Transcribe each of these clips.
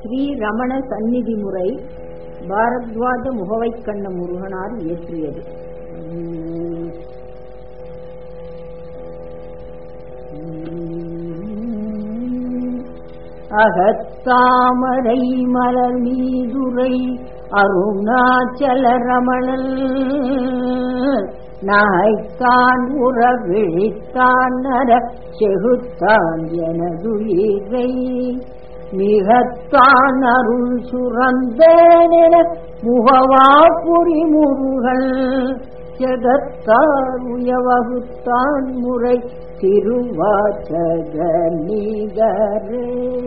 ஸ்ரீ ரமண சந்நிதி முறை பாரத்வாஜ முகவை கண்ண முருகனார் இயற்றியது உம். உம். அகத்தாமரை மலர் மீதுரை அருணாச்சல ரமணல் நாய்த்தான் உறவிழித்தான் நர செகுத்தான் எனதுயிரை மிகத்தான் அருள் சுரந்தேனென முகவாபுரி முருகல் ஜெகத்தார் உயவகுத்தான் முறை திருவாச்சக நீகரே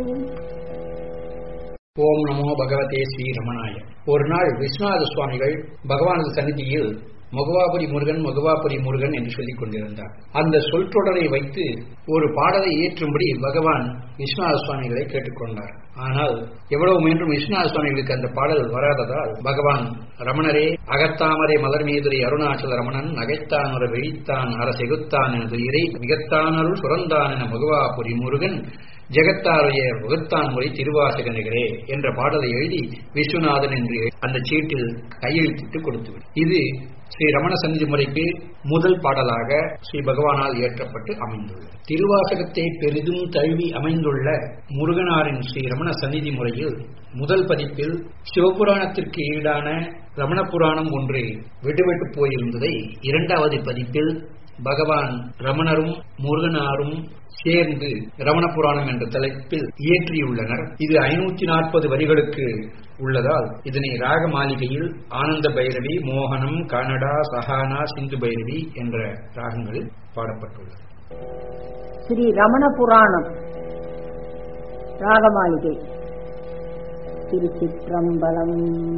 ஓம் நமோ பகவதே ஸ்ரீ ரமணாய ஒரு நாள் விஸ்வநாத சுவாமிகள் பகவானது சந்நிதியில் மகுவாபுரி முருகன் மகுவாபுரி முருகன் என்று சொல்லிக் கொண்டிருந்தார் அந்த சொற்றொடரை வைத்து ஒரு பாடலை இயற்றும்படி பகவான் விஸ்வநாத சுவாமிகளை கேட்டுக்கொண்டார் ஆனால் எவ்வளவு முயன்றும் விஸ்வநாத சுவாமிகளுக்கு அந்த பாடல் வராததால் பகவான் ரமணரே அகத்தாமரை மலர் மீதுரை அருணாச்சல ரமணன் நகைத்தான் ஒரு வெழித்தான் அரசெகுத்தான் எனது இறை மிகத்தான் அருள் சுரந்தான் என மகுவாபுரி முருகன் ஜெகத்தாருடைய வகுத்தான் முறை திருவாசகனகரே என்ற பாடலை எழுதி விஸ்வநாதன் என்று அந்த சீட்டில் கையெழுத்திட்டு கொடுத்து இது ஸ்ரீ ரமண சந்நிதி முறைக்கு முதல் பாடலாக ஸ்ரீ பகவானால் இயற்றப்பட்டு அமைந்துள்ளது திருவாசகத்தை பெரிதும் தழுவி அமைந்துள்ள முருகனாரின் ஸ்ரீ ரமண சந்நிதி முறையில் முதல் பதிப்பில் சிவபுராணத்திற்கு ஈடான ரமண புராணம் ஒன்று விடுபட்டு போயிருந்ததை இரண்டாவது பதிப்பில் பகவான் ரமணரும் முருகனாரும் சேர்ந்து ரமண புராணம் என்ற தலைப்பில் இயற்றியுள்ளனர் இது ஐநூத்தி நாற்பது வரிகளுக்கு உள்ளதால் இதனை ராக மாளிகையில் ஆனந்த பைரவி மோகனம் கனடா சஹானா சிந்து பைரவி என்ற ராகங்களில் பாடப்பட்டுள்ளது ஸ்ரீ ரமண புராணம் ராகமாளிகை திருச்சிற்றம்பலம்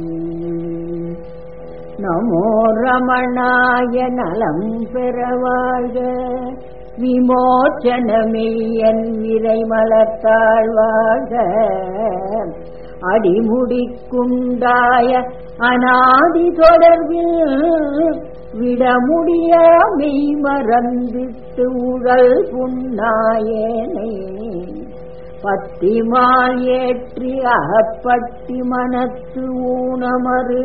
நமோ ரமணாய நலம் பெறவாழ்க விமோச்சனமெய்யன் விரை மலர்த்தாழ்வாழ்க அடிமுடிக்குண்டாய அநாதி தொடர்பில் விடமுடியாமை மறந்திட்டு உடல் புண்ணாயேனை பத்திமால் ஏற்றி அகப்பட்டி மனத்து ஊனமறு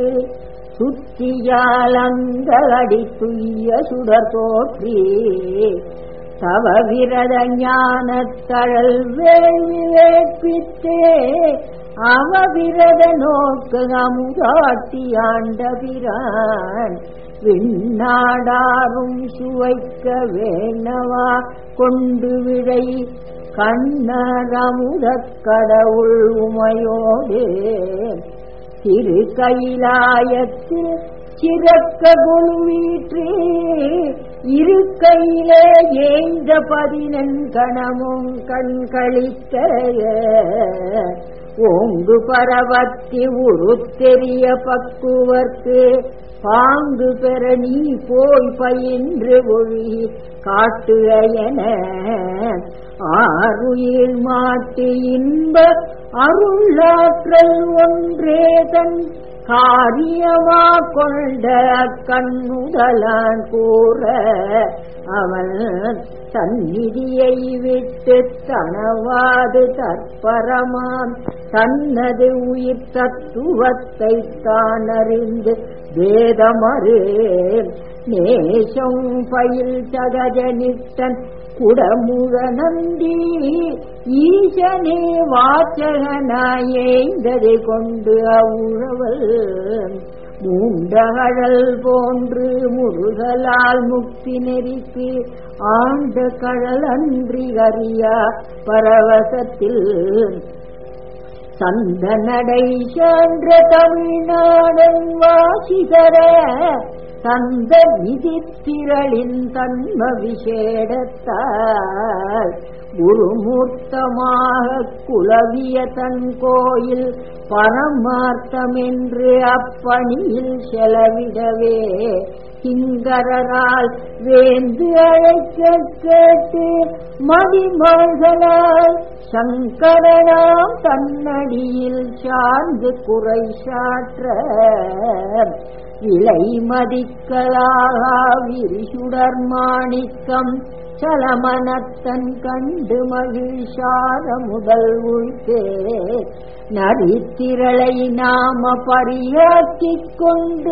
சுத்தியாலங்கடி துய்ய சுடர் தோற்றி தவ விரத ஞானத்தழல் வேள்வி வேட்பித்தே அவ விரத நோக்கு அமுதாட்டி ஆண்டபிரான் விண்ணாடாரும் சுவைக்க வேணவா கொண்டு விடை கண்ணரமுதக் கடவுள் உமையோடு திரு கைலாயத்தில் சிறக்க குழுவீற்று இரு கையிலே ஏந்த பதினன் கணமும் கண் கழித்த ஓங்கு பரவத்தி உரு தெரிய பக்குவர்க்கு பாங்கு பெற நீ போய் பயின்று ஒழி காட்டுக என ஆறுயிர் மாட்டு இன்ப அருளாற்றல் ஒன்றே தன் காரியமா கொண்ட கண்ணுதலான் கூற அவன் சந்நிதியை விட்டு தனவாது தற்பரமாம் தன்னது உயிர் தத்துவத்தை தான் அறிந்து வேதமறு நேசம் பயில் சகஜனித்தன் குடமுழ நந்தி ஈசனே வாச்சகனாயேந்ததை கொண்டு அவுழவல் மூண்டகழல் போன்று முருகலால் முக்தி நெறிக்கு ஆண்ட கழல் அன்றி அறியா பரவசத்தில் சந்த நடை சென்ற தமிழ்நாடன் வாசிதர தந்த விதித்திரளின் தன்ம விசேடத்தால் குருமூர்த்தமாக குலவிய தன் கோயில் பரமார்த்தமென்று அப்பணியில் செலவிடவே கிங்கரால் வேந்து அழைக்க கேட்டு மதிமகளால் சங்கரனாம் தன்னடியில் சார்ந்து குறை சாற்ற விலை மதிக்கலாக விரிசுடர் மாணிக்கம் சலமனத்தன் கண்டு மகிழ்ச்சார முதல் உழ்த்தே நரித்திரளை நாம பரியாக்கிக் கொண்டு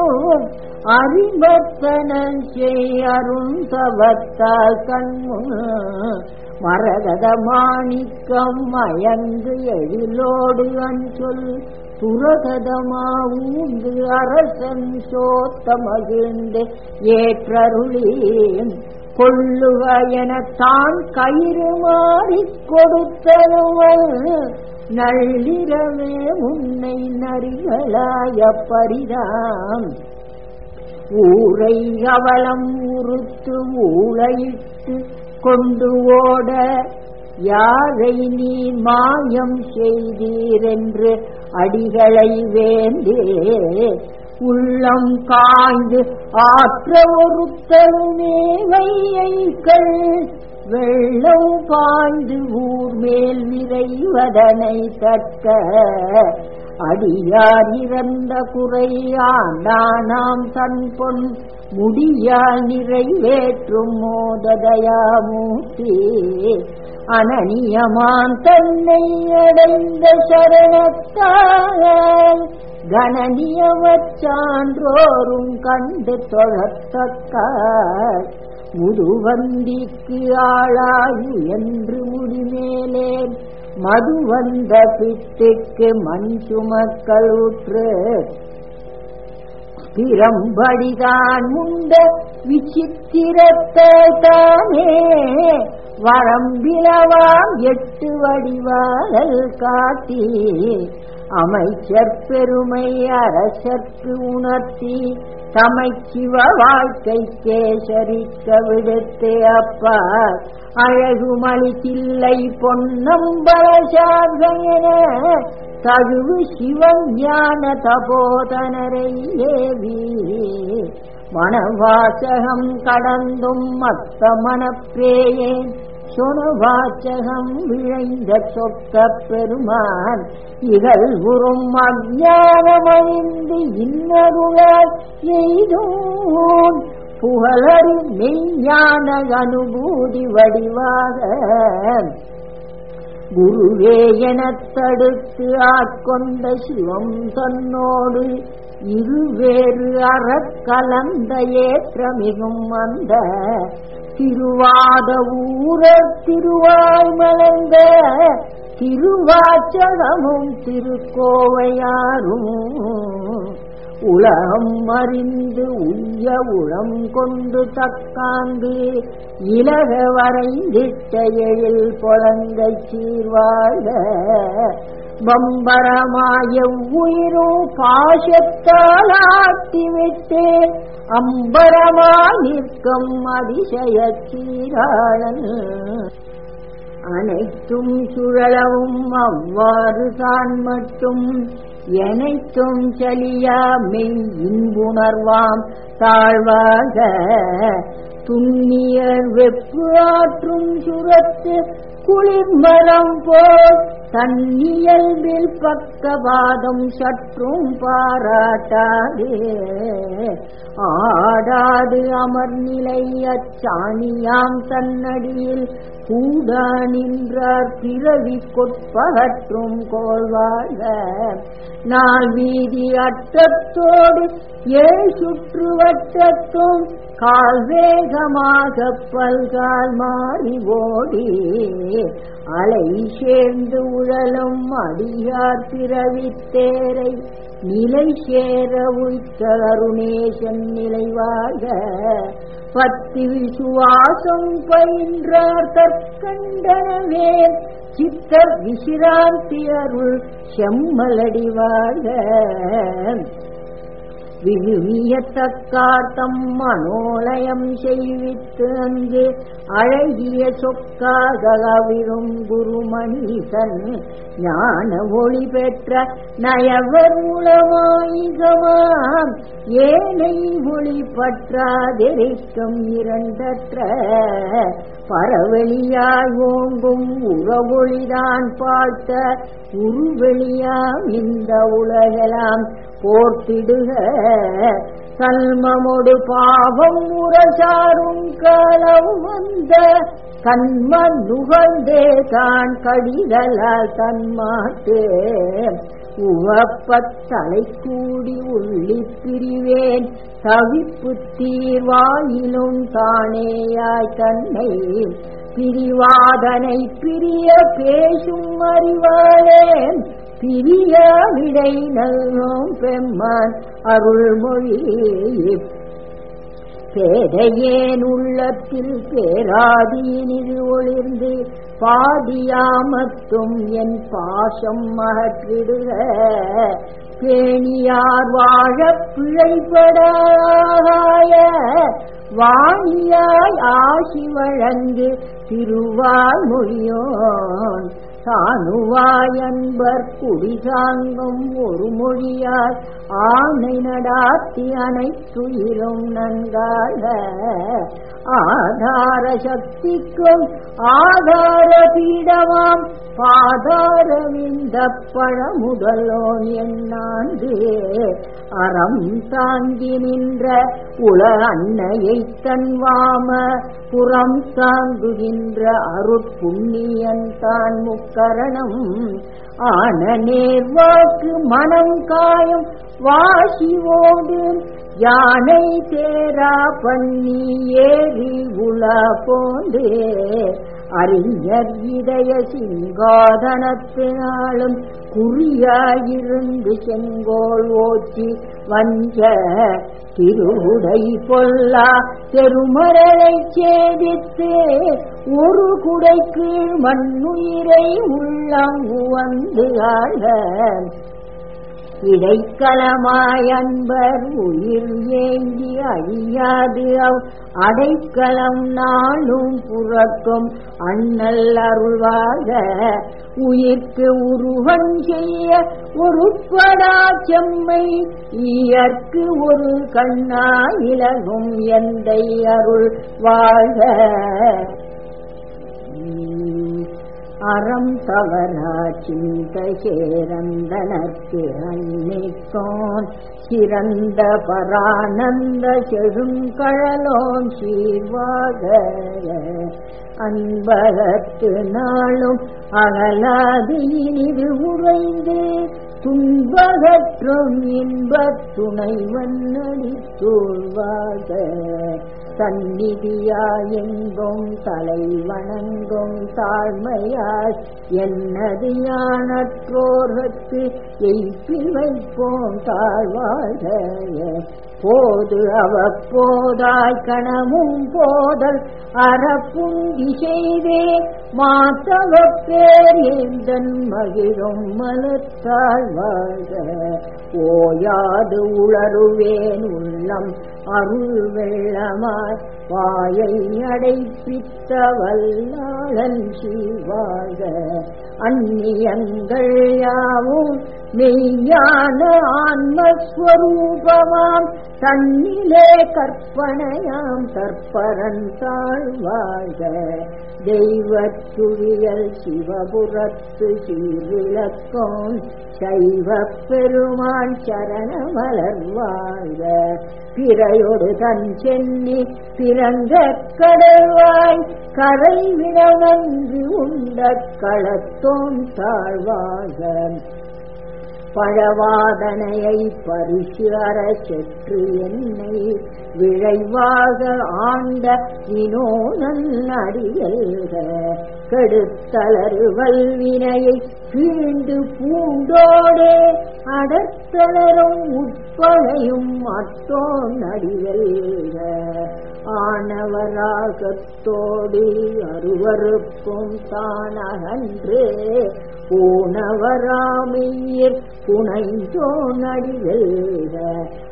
அறிவத்தனன் செய்யருந்தவத்தால் கண்முன் மரகத மாணிக்கம் மயங்கு எழிலோடு அஞ்சொல் துரகதமா ஊந்து அரசன் சோத்த மகிழ்ந்து ஏற்றருளேன் கொள்ளுக என தான் கயிறு மாறிக் கொடுத்தவள் நள்ளிரவே உன்னை நரிகளாய பரிதாம் ஊரை அவலம் உறுத்து ஊழையிட்டு கொண்டு ஓட யாரை நீ மாயம் செய்தீரென்று அடிகளை வேண்டே உள்ளம் காய்ந்து ஆற்ற ஒருத்தருமே வையைகள் வெள்ளம் பாய்ந்து ஊர் மேல் விரைவதனை தக்க அடியார் இறந்த குறையாண்டானாம் தன் பொன் முடியால் நிறைவேற்றும் மோததயாமூர்த்தி அனனியமான் தன்னை அடைந்த சரணத்தால் கணனியவர் சான்றோரும் கண்டு தொழத்தக்க முதுவந்திக்கு ஆளாயு என்று முடிமேலே மது வந்த பிட்டுக்கு மண் சுமக்களுற்று திறம்படிதான் முந்த விசித்திரத்தை தானே வரம்பிலவாம் எட்டு வடிவாளல் காட்டி அமைச்சர் பெருமை அரசர்க்கு உணர்த்தி தமை சிவ வாழ்க்கை கேசரிக்க விடுத்து அப்பா அழகுமளி தில்லை பொன்னம்பரசார்கன தழுவு சிவன் ஞான தபோதனரை ஏவி மனவாசகம் கடந்தும் மத்த மனப்பேயேன் சொனவாச்சகம் விழைந்த சொக்க பெருமான் இகழ் உறும் அஞ்ஞானமழிந்து இன்னருளால் எய்தோன் புகழறி மெய்ஞான அனுபூதி வடிவாக குருவே எனத் தடுத்து ஆட்கொண்ட சிவம் தன்னோடு இருவேறு அறக்கலந்த ஏற்றமிகும் அந்த திருவாத ஊர திருவாய் மலர்ந்த திருவாச்சகமும் திருக்கோவையாரும் உலகம் அறிந்து உய்ய உளம் கொண்டு தக்காந்து இலக வரைந்திட்ட எழில் பொழங்கை சீர்வாழ பம்பரமாய உயிரும் பாசத்தால் ஆட்டிவிட்டு அம்பரமா நிற்கும் அதிசய சீராளன் அனைத்தும் சுழலவும் அவ்வாறு தான் மட்டும் எனைத்தும் சலியா மெய் இன்புணர்வாம் தாழ்வாக துண்ணியர் வெப்பு ஆற்றும் சுரத்து குளிர்மரம் போல் தன்னியல்பில் பக்கவாதம் சற்றும் பாராட்டாதே ஆடாது அமர்நிலை அச்சாணியாம் தன்னடியில் கூடா நின்றார் பிறவி கொட்பகற்றும் கோள்வாழ நாள் வீதி அட்டத்தோடு ஏழ் சுற்று வட்டத்தும் கால் வேகமாக பல்கால் மாறி ஓடி அலை சேர்ந்து உழலும் அடியார் பிறவித்தேரை நிலை சேர உய்த்த அருணேசன் நிலைவாக பத்தி விசுவாசம் பயின்றார் தற்கண்டனவே சித்த விசிராந்தி அருள் செம்மலடிவாக விழுமியத்தக்கார்த்தம் மனோலயம் செய்வித்து அங்கு அழகிய சொக்காதவிரும் குருமணீசன் ஞான ஒளி பெற்ற நயவர் உளவாயிகமாம் ஏனை ஒளி பற்றாதிருக்கும் இரண்டற்ற பரவெளியாய் ஓங்கும் உறவொளிதான் பார்த்த உருவெளியாம் இந்த உலகெல்லாம் போர்த்திடுக கல்மமொடு பாவம் உரசாரும் காலம் வந்த கண்ம நுகர்ந்தே தான் கடிதலால் தன்மாட்டே உவப்பத் தலை கூடி உள்ளி பிரிவேன் தவிப்பு தீர்வாயிலும் தானேயாய் தன்னை பிரிவாதனை பிரிய பேசும் அறிவாளேன் பிரிய விடை நல்கும் பெம்மான் அருள்மொழி பேதையேன் உள்ளத்தில் பேராதீனில் ஒளிர்ந்து பாதியாமத்தும் என் பாசம் அகற்றிடுக பேணியார் வாழ பிழைப்படாய வாணியாய் ஆசி வழங்கு திருவாய்மொழியோன் சாணுவாய் அன்பர் குடிசாங்கும் ஒரு மொழியாய் ஆணை நடாத்தி அனைத்துயிரும் நன்காக ஆதார சக்திக்கும் ஆதார பீடமாம் பாதாரவிந்த பழமுதலோன் என்னாண்டு அறம் தாங்கி நின்ற உல அன்னையை தன்வாம புறம் தாங்குகின்ற அருட்புண்ணியன் தான் முக்கரணம் ஆன நேர்வாக்கு மனம் காயம் வாசிவோடு யானை தேரா பண்ணி ஏறி உலா போந்தே அறிஞர் இதய சிங்காதனத்தினாலும் குறியாயிருந்து செங்கோல் ஓச்சி வஞ்ச திருவுடை பொல்லா தெருமரலை சேதித்து ஒரு குடை கீழ் மண்ணுயிரை உள்ளம் உவந்து ஆழ இடைக்கலமாய் அன்பர் உயிர் ஏங்கி அழியாது அவ் அடைக்கலம் நாளும் புறக்கும் அண்ணல் அருள்வாக உயிர்க்கு உருவன் செய்ய உருப்படா செம்மை ஈயர்க்கு ஒரு கண்ணா இலகும் எந்தை அருள் வாழ்க அறம் தவறா சிந்தை சேரந்தனர்க்கு அன்னைக்கோன் சிறந்த பரானந்த செழுங்கழலோன் சீர்வாக அன்பகத்து நாளும் அகலாது இனிது உறைந்து துன்பகற்றும் இன்பத் துணைவன் அடித்தூழ்வாக சந்நிதியாயெங்கும் தலை வணங்கும் தாழ்மையாய் என்னது யானற்றோர்கத்து எய்ப்பி வைப்போம் தாழ்வாக போது அவ்வப்போதாய் கணமும் போதல் அறப்புங்கி செய்தே மாத்தவ பேர் எந்தன் மகிழும் மலத்தாழ்வாக ஓயாது உளருவேன் உள்ளம் அருள் வெள்ளமாய் வாயை அடைப்பித்த வல்லாளன் சீவாக அந்நியங்கள் யாவும் மெய்யான ஆன்மஸ்வரூபமாம் தன்னிலே கற்பனையாம் கற்பரன் தாழ்வாக தெய்வத்துவியல் சிவபுரத்து சீர்விளக்கோன் சைவ பெருமான் சரண மலர்வாழ்க பிறையொடு தன் சென்னி பிறந்த கடல்வாய் கரை விடவன்று உண்ட களத்தோன் தாழ்வாக பழவாதனையை பரிசு அற செற்று என்னை விழைவாக ஆண்ட வினோதன் அடியல்க கெடுத்தலரு வல்வினையை கீண்டு பூண்டோடே அடத்தலரும் உட்பகையும் மற்றோன் அடியல்க ஆனவராகத்தோடு அருவருப்பும் தானகன்று பூனவராமையர் புனைந்தோ நடிவெல்க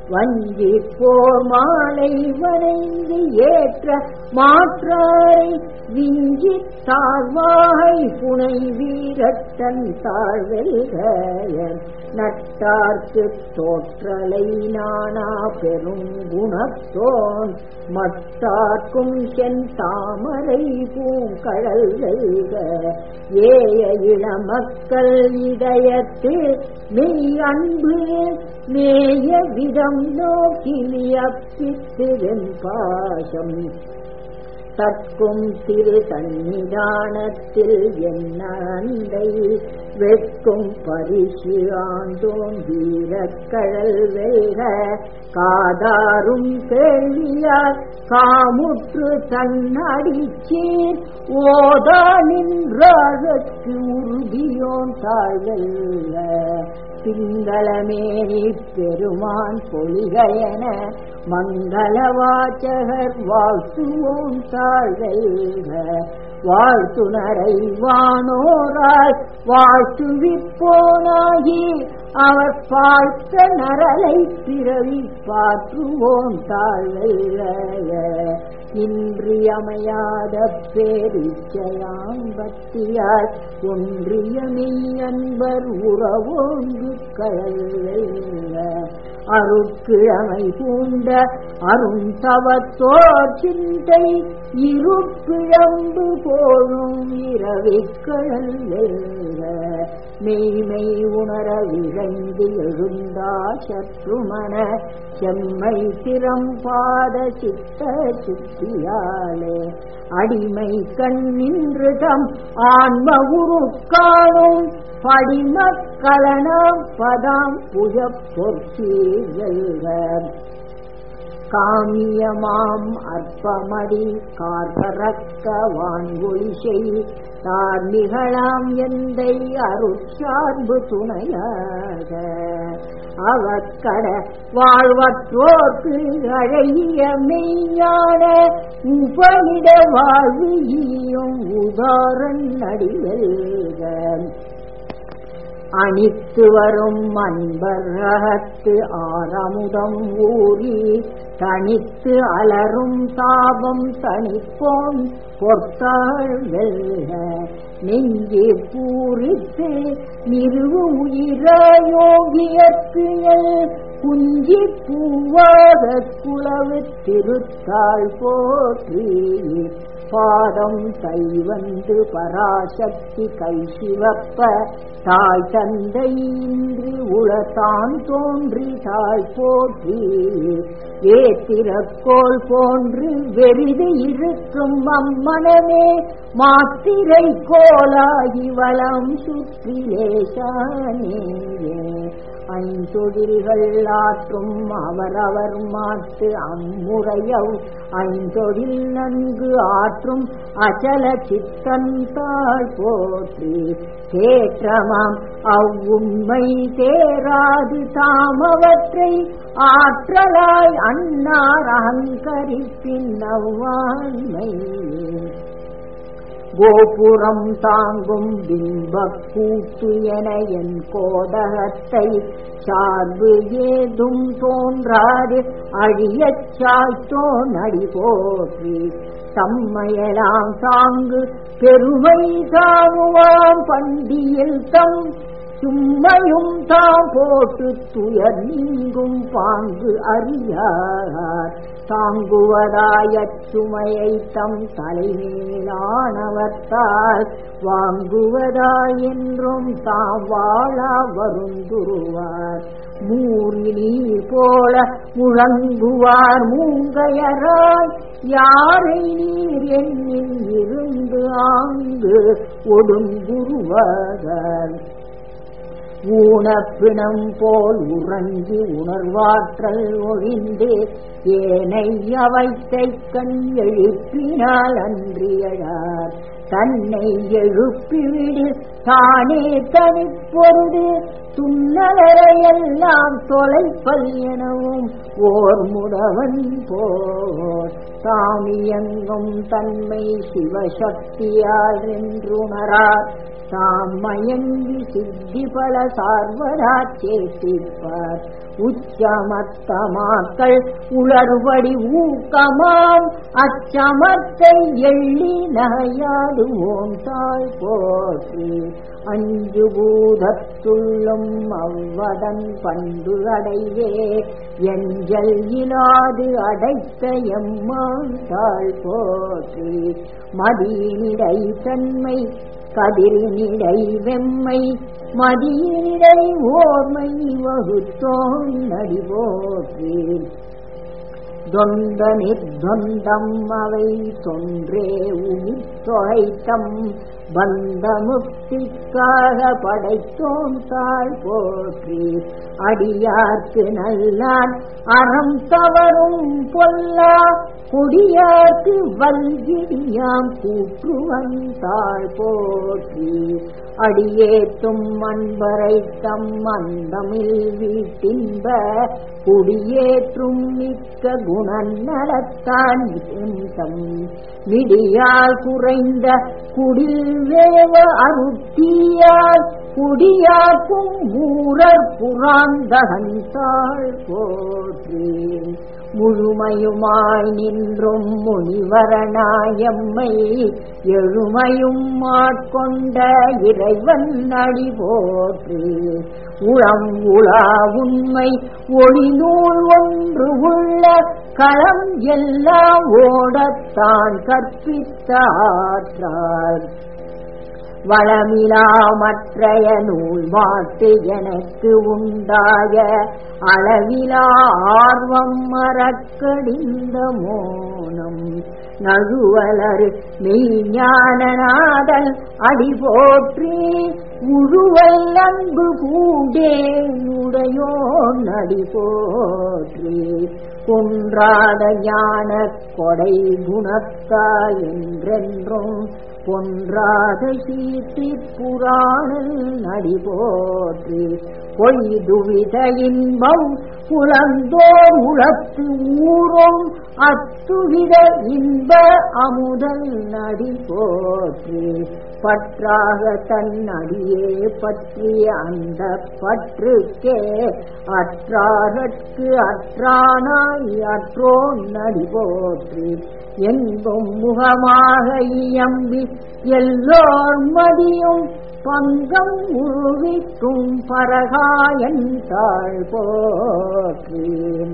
வஞ்சி போர் மாலை வரைந்து ஏற்ற மாற்றாரை விஞ்சி தாழ்வாய் புனை வீரட்டன் தாழ்வெல்க நட்டார்க்கு தோற்றலை நானா பெரும் குணத்தோன் மட்டார்க்கும் சென் தாமரை பூங்கழல் வெல்க ஏய இளமக்கள் இதயத்து மெய் அன்பு மேய விதம் நோக்கிலியப்பித்திருன் பாசம் தற்கும் திரு சந்நிதானத்தில் என்ன அண்டை வெட்கும் பரிசு ஆண்டோம் வீரக்கழல் வெல்க காதாரும் கேள்வியார் காமுற்று தன்னடிச்சீர் ஓதா நின்றாகற்கு உறுதியோன் தாழ்வல்ல திங்களமேனி பெருமான் பொலிகையன மங்கள வாச்சகர் வாழ்த்துவோம் தாழ்வல்க வாழ்த்துணரை வானோராய் வாழ்த்துவிப்போனாகி அவர் பார்த்த நரலை பிறவி பாற்றுவோம் தாழ்வல்ல இன்றியமையாத பேரிச்சையாம்பத்தியார் ஒன்றிய மெய்யன்பர் உறவோங்கு கழல்ல அருட்கிழமை பூண்ட அருந்தவத்தோர் சிந்தை இருப்பிழம்பு போழும் இரவிக்கழல்ல மெய்மை உணர விழைந்து எழுந்தா சற்றுமன செம்மை திறம்பாத சித்த சித்தியாலே அடிமை கண் நின்று தம் ஆன்ம உருக்காணும் படிமக்களனாம் பதாம் புயப் பொற்சீர்கள் காமியமாம் அற்பமடி கார்பறக்க வான்கொழி செய் தார்மிகளாம் எந்தை அருட்சார்பு துணையாக அவக்கட வாழ்வற்றோர்க்கு அழகிய மெய்ஞான உபனிட வாழ்வு ஈயும் உதாரன் நடிவல்க அணித்து வரும் அன்பர் ரகத்து ஆரமுதம் ஊறி தனித்து அலரும் தாபம் தனிப்போம் பொற்காள் வெல்க நெஞ்சே பூரித்து நிறுவு உயிர யோகியற்கு குஞ்சி பூவாத குளவு திருத்தாள் போற்றி பாதம் கைவந்து பராசக்தி கை சிவப்ப தாய் தந்தை இன்றி உளத்தான் தோன்றி தாய் போற்றி ஏத்திரக்கோள் போன்று வெறிது இருக்கும் அம்மனமே மாத்திரை கோலாகி வளம் சுற்றிலேசானே ஐந்தொழில்கள் ஆற்றும் அவரவர் மாட்டு அம்முறையவ் ஐந்தொழில் நன்கு ஆற்றும் அச்சல சித்தந்தாள் போற்றி தேற்றமாம் அவ்வுண்மை தேராது தாமவற்றை ஆற்றலாய் அன்னார் அகங்கரிப்பின் அவ்வாண்மை கோபுரம் தாங்கும் பிம்பக் கூட்டு என என் கோடகத்தை சார்பு ஏதும் தோன்றாது அழியச் சாய்த்தோன் அடி போற்றி தம்மையெல்லாம் தாங்கு பெருமை தாங்குவாம் பண்டியில் தம் சும்மையும் தாம் போட்டு துயர் நீங்கும் பாங்கு அறியார் தாங்குவதாயச் சுமையை தம் தலைமேலானவர்த்தால் வாங்குவதாய் என்றும் தாம் வாழா வருந்துருவார் மூறி நீர் போல முழங்குவார் மூங்கையராய் யாரை நீர் எண்ணில் இருந்து ஆங்கு ஒடுங்குருவார் ஊனப்பிணம் போல் உறங்கி உணர்வாற்றல் ஒழிந்து ஏனை அவைத்தை கண் எழுப்பினால் அன்றியழார் தன்னை எழுப்பிவிடு தானே தனிப்பொருது துன்னலரை எல்லாம் தொலைப்பல் எனவும் ஓர் முடவன் போர் சாமியங்கும் தன்மை சிவசக்தியால் நின்றுணரார் தாம் மயங்கி சித்தி பல சார்வராச் சேத்திப்பார் உச்சமத்தமாக்கள் உளறுபடி ஊக்கமாம் அச்சமத்தை எள்ளி நகையாடுவோம் தாய் போற்றி அஞ்சு பூதத்துள்ளும் அவ்வதன் பண்பு அடைவே எஞ்சல் இலாது அடைத்த எம்மான் தாழ் போற்றி மதியினிடை தன்மை கதிரினிடை வெம்மை மதியினிடை ஓர்மை வகுத்தோம் நடி போற்றி தொந்த நிர்பந்தம் அவை தொன்றே உயிர் தொகைத்தம் பந்த முக்திக்காக படைத்தோம் தாழ் போற்றி அடியார்க்கு நல்லான் அறம் தவறும் பொல்லா கொடியார்க்கு வல்கிடியாம் கூற்றுவன் தாழ் போற்றி அடியேத்தும் அன்பரை தம் அந்தமில் வீட்டின்ப குடியேற்றும் மிக்க குணநலத்தான் தம் மிடியால் குறைந்த குடில் வேவ அருத்தியால் குடியாக்கும் ஊரர் புறாந்தகன் தாழ் போற்றி முழுமையுமாய் நின்றும் முனிவரனாயம்மை எழுமையும் மாட்கொண்ட இறைவன் அடி போற்று உளம் உலா உண்மை ஒளிநூல் ஒன்று உள்ள களம் எல்லாம் ஓடத்தான் கற்பித்த ஆற்றார் வளமிலா மற்றைய நூல் மாட்டு எனக்கு உண்டாய அளவிலா ஆர்வம் மறக்கடிந்த மோனம் நழுவலர் மெய்ஞானநாதன் அடி போற்றி உழுவல் அன்பு பூண்டே உடையோ நடி போற்றி குன்றாத ஞான கொடை குணத்தா என்றென்றும் பொன்றாத சீட்டி புராணல் நடி போற்றி பொய்துவித இன்பம் புலந்தோர் உளத்து ஊரும் அத்துவித இன்ப அமுதல் நடி போற்றி பற்றாக தன் அடியே பற்றிய அந்த பற்றுக்கே அற்றாரற்கு அற்றானாய் அற்றோன் நடி போற்றி எங்கும் முகமாக இயம்பி எல்லோர் மதியும் பங்கம் உருவிக்கும் பரகாயன் தாழ் போற்றி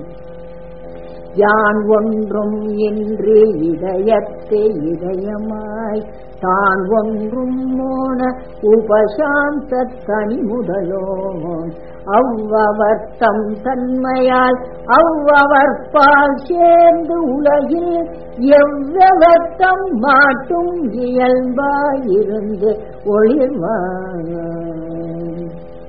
யான் ஒன்றும் இன்று இதயத்தை இதயமாய் தான் ஒன்றும் மோன உபசாந்த தனி முதலோன் அவ்வவர் தம் தன்மையால் அவ்வவர் பால் சேர்ந்து உலகில் எவ்வவர் தம் மாட்டும் இயல்பாயிருந்து ஒளிர்வான்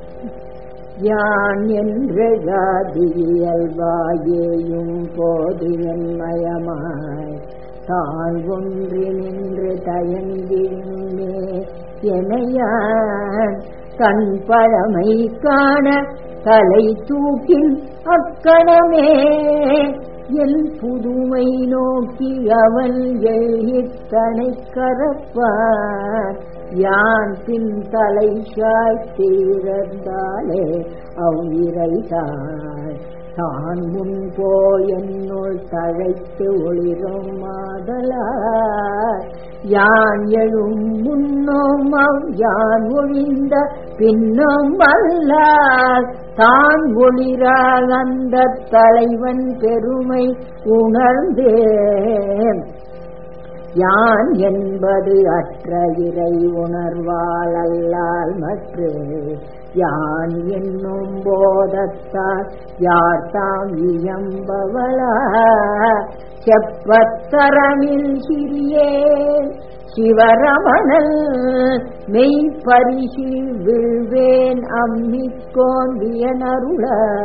யான் என்று இயல்பாயேயும் போது என்மயமாய் தான் ஒன்றி நின்று தயங்கியுமே எனையான் தன் பழமை காண தலை தூக்கின் அக்கணமே என் புதுமை நோக்கி அவன் எழுத்தனை கரப்பான் யான் பின் தலை சாய்த்தீரந்தாலே அவ்விரைதான் தான் முன் போய் என்னுள் தழைத்து ஒளிரும் மாதலார் யான் எழும் முன்னோம் அவ் யான் ஒழிந்த பின்னும் அல்லார் தான் ஒளிரால் அந்த தலைவன் பெருமை உணர்ந்தேன் யான் என்பது அற்ற இறை உணர்வால் அல்லால் மற்று யான் என்னும் போதத்தால் யார் தாம் இயம்பவளா செப்பத்தரமில் சிறியேன் சிவரமணல் மெய்ப்பரிசி விழ்வேன் அம்மிக்கோன் வியனருள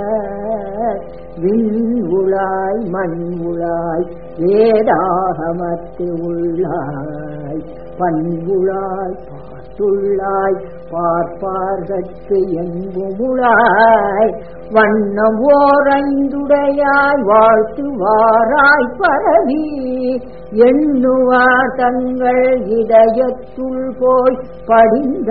விண் உளாய் மண் உளாய் வேதாகமத்து உள்ளாய் பண்புளாய் பார் அகத்துள்ளாய் பார்ப்பார்கட்கு எங்குமுளாய் வண்ணம் ஓரைந்துடையாய் வாழ்த்துவாராய் பரவி எண்ணுவார் தங்கள் இதயத்துள் போய் படிந்த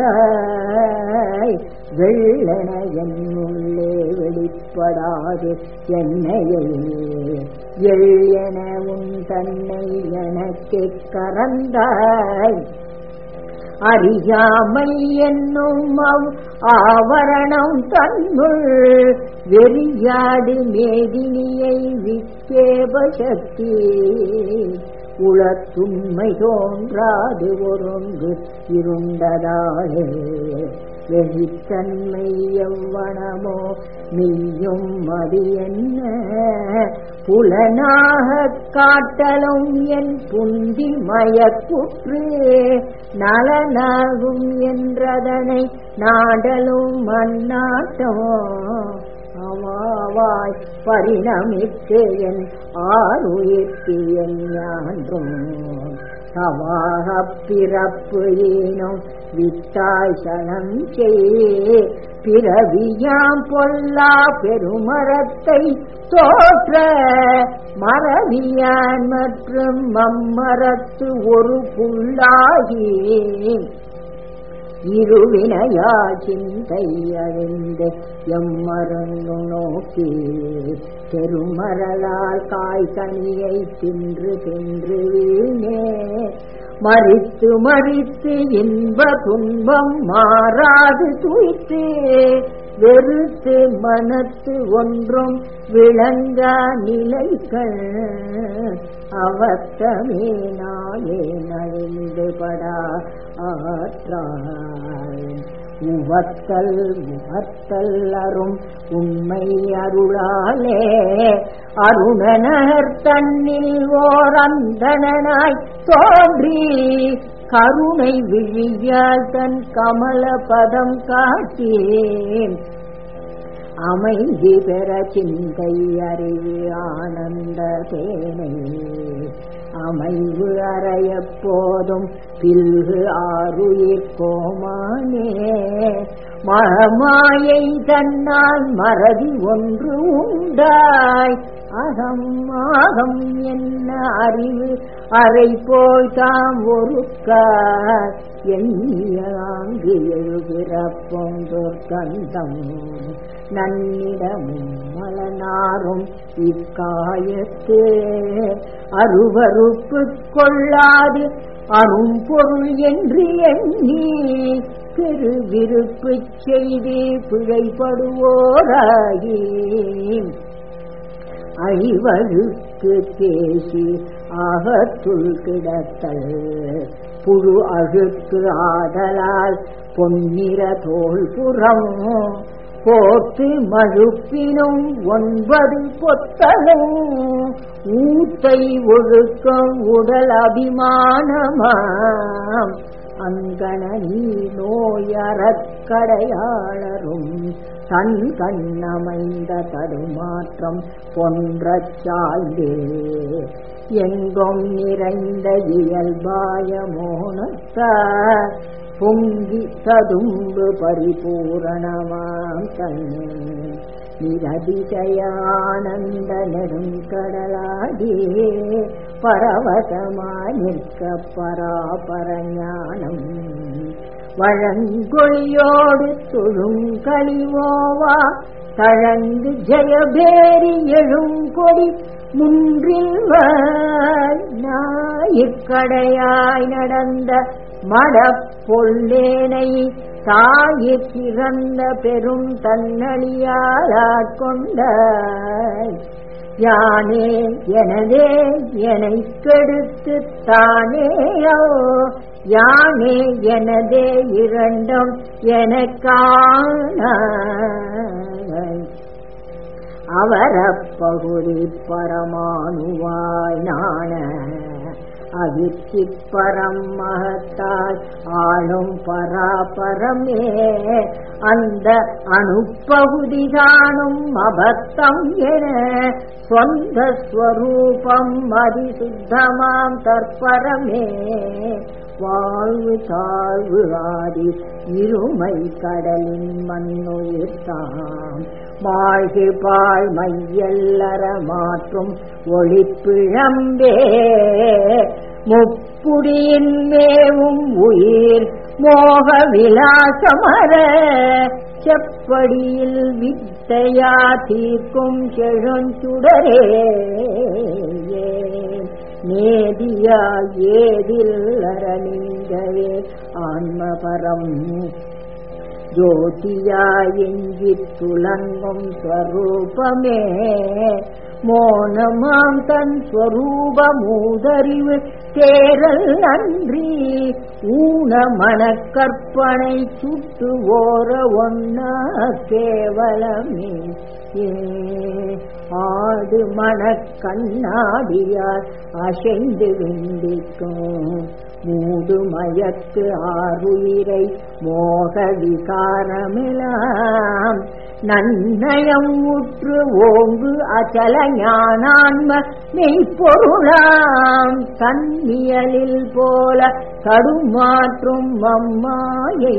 வெள்ளன என்னுள்ளே வெளிப்படாது என்னையே எள்ளென உன் தன்னை எனக்கு கறந்தாய் அறியாமை என்னும் அவ் ஆவரணம் தன்னுள் வெறியாடு மேதினியை விக்கேப சக்தி உளத்துண்மை தோன்றாது ஒருங்கு இருண்டதாலே வெளித்தன்மை எவ்வனமோ மெய்யும் அது என்ன புலனாக காட்டலும் என் புந்தி மயக்குற்று நலனாகும் என்றதனை நாடலும் மன்னாட்டம் அவாவாய் பரிணமித்து என் ஆறுயிர்க்கு என் ஞான்றும் சவாக பிறப்பு ஈனும் வித்தாய் சனம் செய் பிறவியாம் பொல்லா பெருமரத்தை தோற்ற மரவியான் மற்றும் மம்மரத்து ஒரு புல்லாகி இருவினையா சிந்தை அறிந்து எம்மரங்கு நோக்கி பெருமரலால் காய் கனியை தின்று தின்று வீணே மறித்து மறித்து இன்ப துன்பம் மாறாது துய்த்து வெறுத்து மனத்து ஒன்றும் விளங்கா நிலைகள் அவத்தமே நாயே நழிந்து படா ஆற்றாய் உவத்தல் முகத்தல் அரும் உண்மை அருளாலே அருணனர் தன்னில் ஓர் அந்தனாய் தோன்றி கருணை விழியால் தன் கமல பதம் காட்டேன் அமைதி பெற சிந்தை அறிவு ஆனந்த தேனை அமைவு அறைய போதும் பில்கு ஆறுயிர் கோமானே மகமாயை தன்னால் மறதி ஒன்று உண்டாய் அகம் ஆகம் என்ன அறிவு அறை போய் தாம் ஒருக்கார் எண்ணியாங்கு எழுகிறப்போம் துர்கந்தம் நன்னிடமும் மலனாரும் இக்காயத்து அருவறுப்பு கொள்ளாது அரும் பொருள் என்று எண்ணி பெருவிருப்பு செய்து பிழைப்படுவோராகி ஐவருக்கு பேசி ஆகத்துள் கிடத்தல் புழு அழுக்கு ஆதலால் பொன்னிற தோல் புறம் போத்து மழுப்பினும் ஒன்பது பொத்தலும் ஊத்தை ஒழுக்கம் உடல் அபிமானமாம் அங்கணி நோயறக்கடையாளரும் தன் கண்ணமைந்த தடுமாற்றம் பொன்றச் சாய்ந்தே எங்கும் நிறைந்த இயல்பாய மோனத்தார் பொங்கி ததும்பு பரிபூரணமாம் கண்ணே நிரதிசயானந்த நெடுங்கடலாடி பரவசமாய் நிற்க பராபரஞானம் வழங்கொழியோடு தொழுங்கழிவோவா தழங்கு ஜெயபேரி எழுங்கொடி முன்றில் நாயிற்கடையாய் நடந்த மடப்பொள்ளேனை தாயிற் பிறந்த பெரும் தன்னழியாளாட்கொண்ட யானே எனதே எனை கெடுத்து தானேயோ யானே எனதே இரண்டும் எனக்கான அவரப்பகுதி பரமாணுவாய் நாண அவித்த சிற்பரம் மகத்தாய் ஆளும் பராபரமே அந்த அணுப்பகுதி காணும் அபத்தம் என சொந்த ஸ்வரூபம் அதிசுத்தமாம் தற்பரமே வாழ்வு தாழ்வு ஆடி இருமை கடலின் மண்ணுயிர்த்தாம் மாழ்கு பாழ் மையல்லற மாற்றும் ஒளிப்பிழம்பே முப்புடியின் மேவும் உயிர் மோக விலாசமர செப்படியில் வித்தையா தீர்க்கும் செழுஞ்சுடரே நேதியா ஏதில் அரணிந்தவே ஆன்மபரம் ஜோதியாயெஞ்சித் துலங்கும் ஸ்வரூபமே மோனமாம் தன் ஸ்வரூபமூதறிவு தேரல் நன்றி ஊன மனக்கற்பனை சுட்டு ஓர ஒன்ன கேவலமே ஏ ஆடு மனக்கண்ணாடியால் அசைந்து வெண்டிக்கும் மூடு மயக்கு ஆறுயிரை மோக விகாரமெலாம் நன்னயம் உற்று ஓங்கு அச்சல ஞானான்ம மெய்ப்பொருளாம் தன்னியலில் போல தடுமாற்றும் அம்மாயே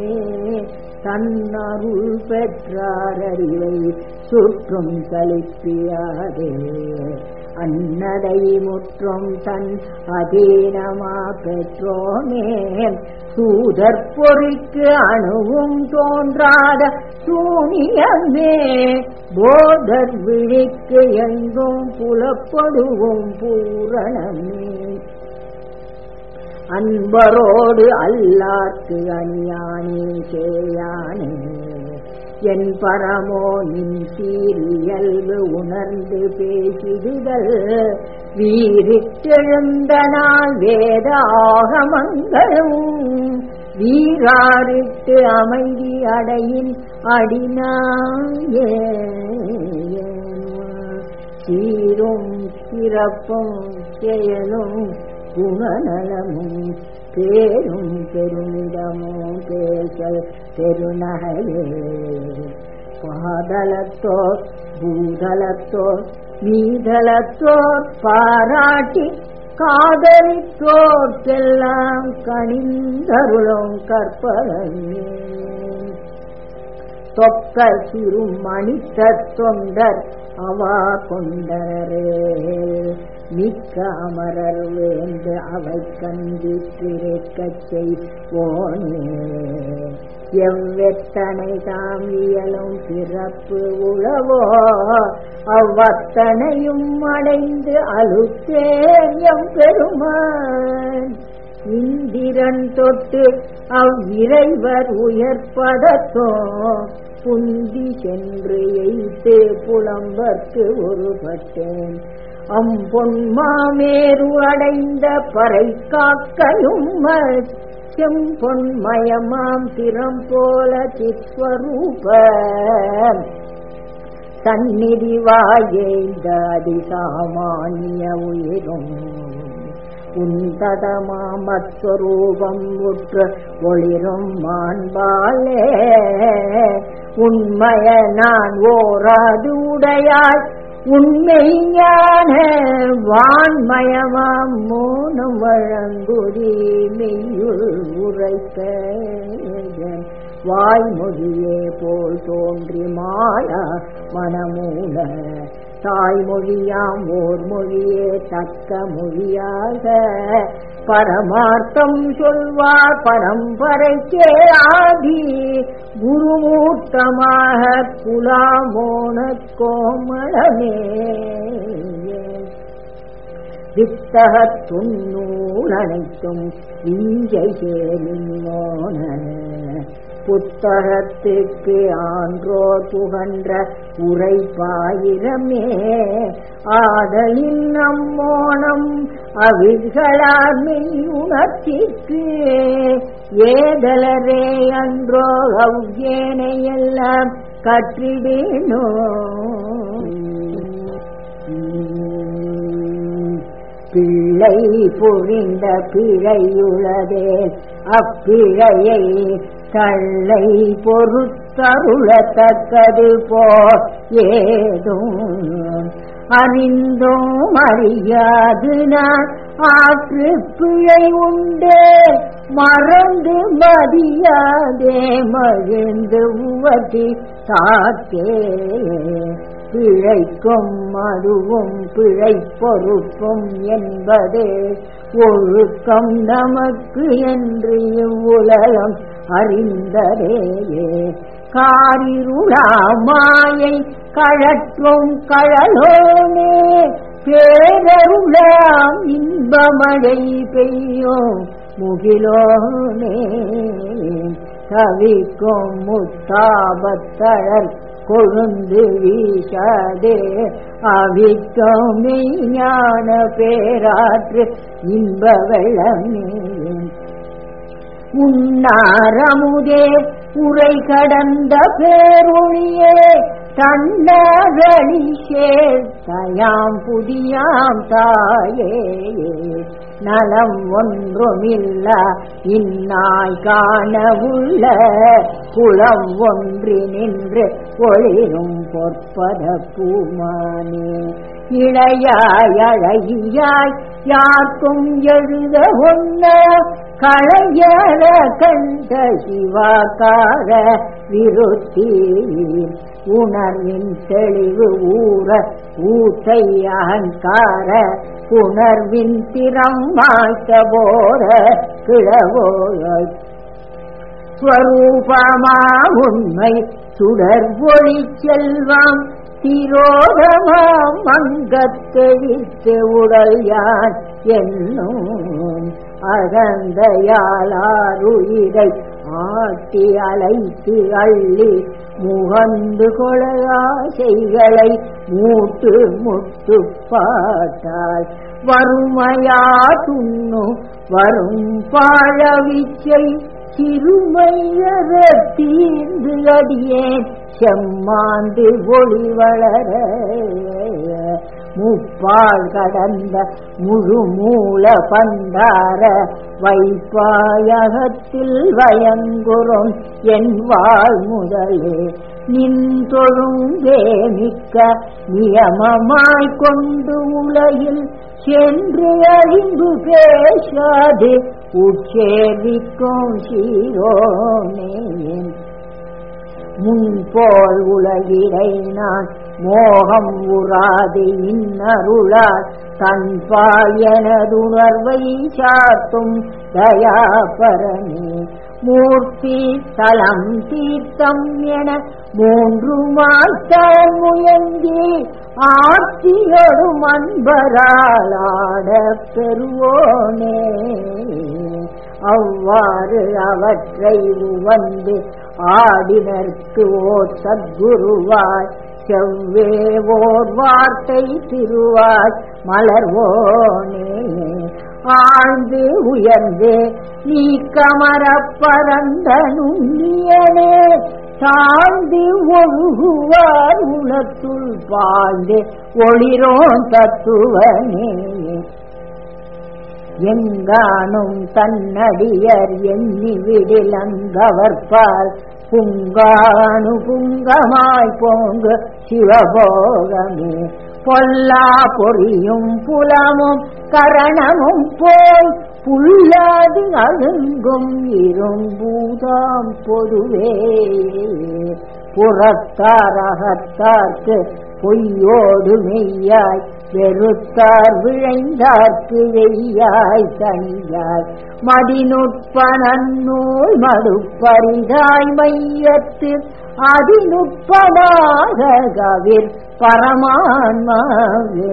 தன்னருள் பெற்றாரறிவை சுற்றும் கலிப்பியாதே அன்னதை முற்றும் தன் அதீனமா பெற்றோமே சூதற் பொறிக்கு அணுவும் தோன்றாத சூனியமே போதர் விழிக்கு எங்கும் புலப்படுவும் பூரணமே அன்பரோடு அல்லார்க்கு அணியானே சேயானே என் பரமோ நின் சீரியல்பு உணர்ந்து பேசிடுதல் வீரிட்டெழுந்த நாள் வேத ஆகமங்களும் வீராரிட்டு அமைதி அடையின் அடினாயே சீரும் சிறப்பும் செயலும் குணநலமும் பேரும் பெருமிடமும் பேசல் பெருநகலே பாதலத்தோர் பூதலத்தோர் மீதலத்தோர் பாராட்டி காதலித்தோர்க்கெல்லாம் கணிந்தருளும் கற்பகமே தொக்க சிறு மணித்த தொண்டர் அவா கொண்டரே மிக்க அமரர் வேந்து அவை கண்டித்திருக்கச் செய்வோனே எவ்வெத்தனை தாம் இயலும் பிறப்பு உழவோ அவ்வத்தனையும் அடைந்து அழுத்தேன் எம் பெருமான் இந்திரன் தொட்டு அவ்விரைவர் உயர்பதத்தோ புந்தி சென்று எய்த்து புலம்பற்கு ஒருபட்டேன் அம்பொன்மாமேரு அடைந்த பறை காக்கையும் செம்பொன்மயமாம் திறம் போல சிஸ்வரூப சந்நிதி வாயேந்த அதிசாமானிய உயிரும் உந்ததமாமஸ்வரூபம் உற்று ஒளிரும் மாண்பாலே உண்மைய நான் ஓராது உடையாய் உண்மை ஞான வான்மயமாம் மூணும் வழங்குதி மெய்யுள் உரைக்க வாய்மொழியே போல் தோன்றி மாயா மனமூல தாய்மொழியாம் ஓர் மொழியே தக்க மொழியாக பரமார்த்தம் சொல்வார் பரம்பரைக்கே ஆதி குருமூர்த்தமாக குலாமோன கோமளமே வித்தகத் துண்ணூல் அனைத்தும் இஞ்சை சேலினோன புத்தகத்துக்கு ஆன்றோர் புகன்ற உரைப்பாயிரமே ஆதலின் நம்மோனம் அவிர்களார் மெய்யுணர்ச்சிக்கு ஏதலரே அன்றோ அவ்வேனையெல்லாம் கற்றிடேனோ பிள்ளை புரிந்த பிழையுளதே அப்பிழையை தள்ளை பொறுத்தருளத்தக்கது போ ஏதும் அறிந்தோம் அறியாது நான் ஆற்று பிழை உண்டே மறந்து மதியாதே மகிழ்ந்து உவதி தாக்கே பிழைக்கும் அதுவும் பிழை பொறுப்பும் என்பதே ஒழுக்கம் நமக்கு என்று இவ்வுலகம் அறிந்ததேயே காரிருளாமாயை கழற்றும் கழலோனே பேரருளாம் இன்பமழை பெய்யும் முகிலோனே தவிக்கும் முத்தாபத்தழல் கொழுந்து வீசாதே அவிக்கும் மெய்ஞான பேராற்று இன்ப வெள்ளமே உன்னாரமுதே உரை கடந்த பேரொழியே தன்னகளி சேர்த்தயாம் புதியாம் தாயே நலம் ஒன்றுமில்ல இந்நாய் காண உள்ள குளம் ஒன்றி நின்று ஒளிரும் பொற்பத பூமானே இளையாய் அழகியாய் யாருக்கும் எழுத ஒன்ன களையற கண்ட சிவாக்கார விருத்தி உணர்வின் தெளிவு ஊற ஊசை அகங்கார உணர்வின் திறம் மாய்த்த போர கிழவோய் ஸ்வரூபமா உண்மை சுடர் ஒளி செல்வம் திரோதமாம் மங்கத்தெழித்து உடல் யான் என்னும் அகந்தையாளாருயிரை ஆட்டி அழைத்து அள்ளி முகந்து கொலையாசைகளை மூட்டு முட்டு பாட்டால் வறுமையா துண்ணு வரும் பாழவிச்சை சிறுமையற தீர்ந்து அடியேன் செம்மாந்து ஒளி வளர முப்பால் கடந்த முழு மூல பந்தார வைப்பாயகத்தில் வயங்குறும் என் வாழ் முதலே நின் தொழுங்கே மிக்க நியமமாய் கொண்டு உலகில் சென்று அழிந்து பேசாது உட்சேர்விக்கும் சீரோனே முன்போல் உலகிடை நான் மோகம் உறாது இன்னருளால் தன்பால் எனதுணர்வை சாத்தும் தயாபரனே மூர்த்தி தலம் தீர்த்தம் என மூன்று மாற்றான் முயங்கி ஆட்சியொடும் அன்பரால் ஆட பெறுவோனே அவ்வாறு அவற்றை வந்து ஆடினர்க்கு ஓர் சத்குருவாய் செவ்வே ஓர் வார்த்தை திருவாய் மலர்வோனே ஆழ்ந்து உயர்ந்து நீ கமர பரந்த நுண்ணியனே தாழ்ந்து ஒழுகுவார் உலத்துள் பாழ்ந்து ஒளிரோன் தத்துவனே எங்கானும் தன்னடியர் எண்ணி விடிலங்கவர்பால் புங்கானு புங்கமாய் போங்கு சிவபோகமே பொல்லா பொறியும் புலமும் கரணமும் போய் புல்லாது அழுங்கும் இரும்பூதாம் பொதுவே புறத்தாரகத்தார்க்கு பொய்யோடு மெய்யாய் வெறுத்தார் விழைந்தார்க்கு வெய்யாய் தனியாய் மதிநுட்ப நன்னூல் மடுப்பரிதாய் மையத்து அதிநுட்பமாக கவிர் பரமான்மாவே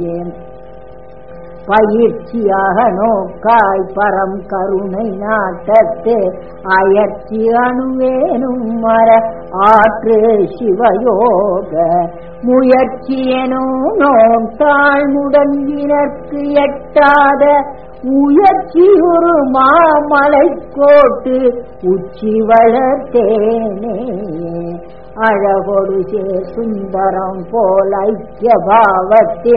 பயிற்சியாக நோக்காய் பரம் கருணை நாட்டத்து அயற்சி அணுவேனும் மர ஆற்று சிவயோக முயற்சியனும் நோம் தாழ்முடங்கினர்க்கு எட்டாத உயர்ச்சி ஒரு மாமலை கோட்டு உச்சி வளர்த்தேனே அழகொடு சேர் சுந்தரம் போல் ஐக்கிய பாவத்தில்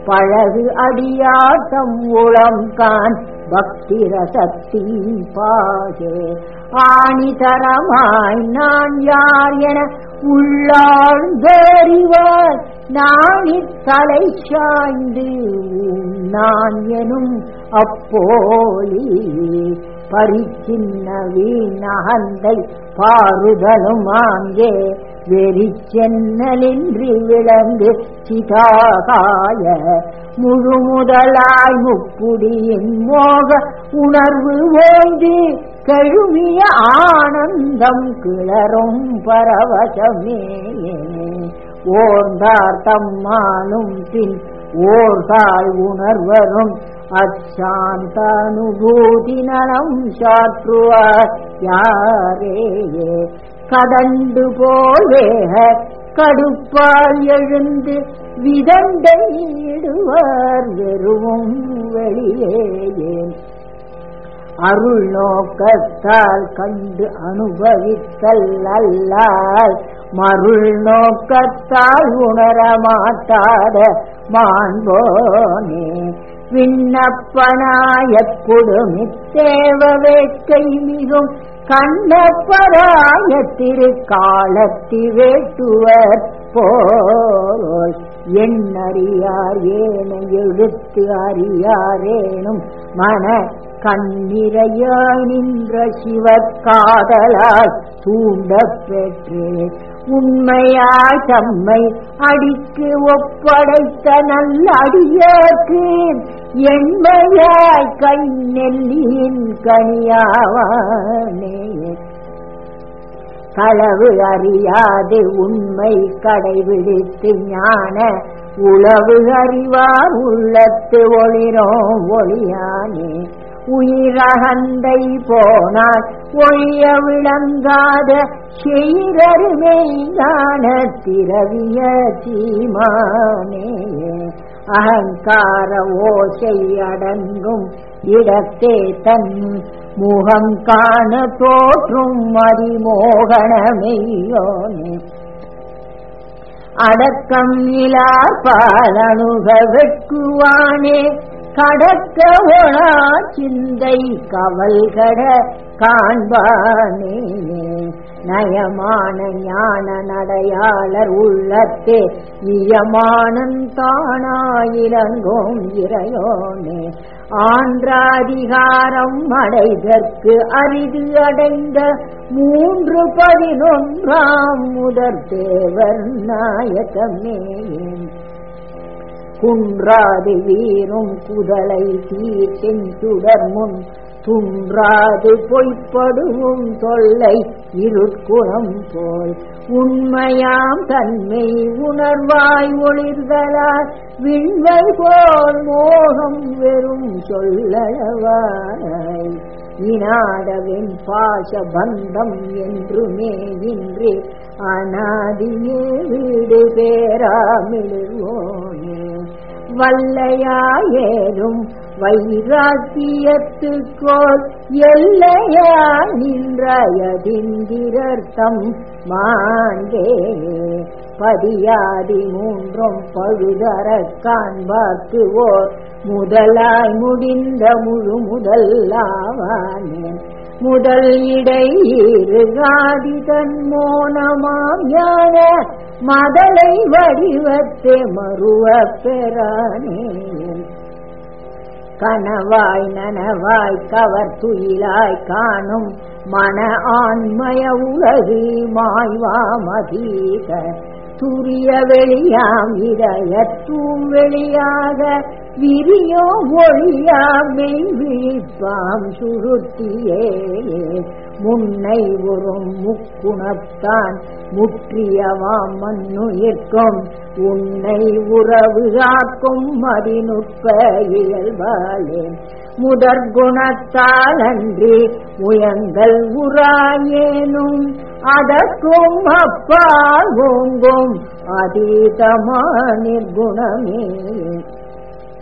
பழகு அடியாட்டம் உளம் கான் பக்திர சக்தி பாகே ஆணிதரமாய் நான் யார் என உள்ளாழ்ந்தறிவார் நாணி தலை சாய்ந்து நான் எனும் அப்போலி பரிச்சின்ன வீணகந்தை பாருதலும் ஆங்கே வெறிச்சென்னலின்றி விளங்கு சிதாகாய முழு முதலாய் முப்புடியின் மோக உணர்வு ஓய்ந்து கழுவிய ஆனந்தம் கிளறும் பரவசமே ஓர்ந்தார் தம்மானும் பின் ஓர்தாள் உணர்வரும் அச்சாந்த அனுபூதி நலம் சாற்றுவார் யாரே கடந்து போலேக கடுப்பால் எழுந்து விதண்டையிடுவார் வெறுவும் வெளியே அருள் நோக்கத்தால் கண்டு அனுபவித்தல் அல்லால் மருள் நோக்கத்தால் உணரமாட்டாத மாண்போனே விண்ணப்பனாய குடுமி தேவ வேட்கை மிகும் கண்ணப்பராய திருக்காலத்தி வேட்டுவர் போல் எண்ணறியார் ஏன எழுத்து அறியாரேனும் மன கண்ணிறையாய் நின்ற சிவக்காதலால் தூண்டப் பெற்று உண்மையாய் தம்மை அடிக்கு ஒப்படைத்த நல்ல அடியாக்கு எண்மையாய் கை நெல்லியின் கனியாவானே களவு அறியாது உண்மை கடைபிடித்து ஞான உளவு அறிவார் உள்ளத்து ஒளிரோம் ஒளியானே உயிரகந்தை போனால் ஒழிய விளங்காத செய்தருமை ஞான திரவிய சீமானே அகங்கார ஓசை அடங்கும் இடத்தே தன் முகம் காண தோற்றும் மதிமோகனமெய்யோனே அடக்கம் இலார் பாலணுக வெட்குவானே கடக்க ஒளா சிந்தை கவல்கட காண்பானே நயமான ஞான நடையாளர் உள்ளத்தே இயமானன் தானாயிரங்கும் இறையோனே ஆன்றாதிகாரம் அடைதற்கு அரிது அடைந்த மூன்று பதினொன்றாம் முதற் தேவர் நாயகமே குன்றாது வீரும் குதலை சீர் செஞ்சுடர் முன் துன்றாது பொய்ப்படுவும் தொல்லை இருட்குணம் போல் உண்மையாம் தன்மை உணர்வாய் ஒளிர்தலால் விண்வை போல் மோகம் வெறும் சொல்லவாய் இனாதவின் பாச பந்தம் என்றுமே இன்றி அனாதியே வீடு பேராமிடுவோனே வல்லையாயேதும் வைராக்கியத்துக்கோள் எல்லையா நின்றயதிந்திரர்த்தம் மாண்டே பதியாதி மூன்றும் பழுதர காண்பாக்கு ஓர் முதலாய் முடிந்த முழு முதல்லாவானே முதல் இடை இருகாதி தன் மோனமாம் ஞான மதலை வடிவத்தே மறுவ பெறானே கனவாய் நனவாய் கவர் துயிலாய் காணும் மன ஆண்மய உலகு மாய்வாமதீத துரிய வெளியாம் இதயத்தூம் வெளியாக விரியோ ஒளியாமை விழிப்பாம் சுருத்தியே முன்னை ஒரும் முக்குணத்தான் முற்றியவாம் மண்ணுயிர்க்கும் உன்னை உறவு காக்கும் மதிநுட்ப இயல்பாலே முதற் குணத்தால் அன்றி உயங்கள் உராயேனும் அதற்கும் அப்பால் ஓங்கும் அதீதமா நிர்குணமே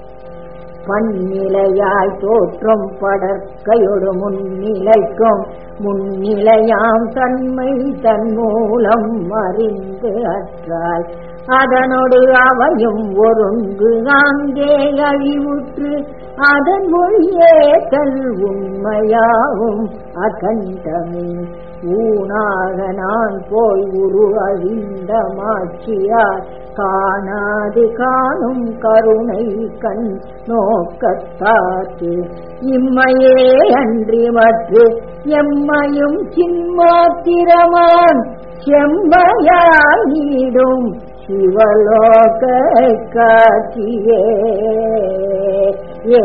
பன்னிலையாய் தோற்றும் படற்கையொடு முன்னிலைக்கும் முன்னிலையாம் தன்மை தன் மூலம் அறிந்து அற்றால் அதனோடு அவையும் ஒருங்கு அங்கே அழிவுற்று அதன் மொழியே தல் உண்மையாவும் அகண்டமே ஊனாக நான் போய் உரு அழிந்த மாட்சியார் காணாது காணும் கருணை கண் நோக்கத்தாற்று இம்மையே அன்றி மற்று எம்மையும் சின்மாத்திரமான் செம்மையாய் நீடும் சிவலோக காட்சியே ஏ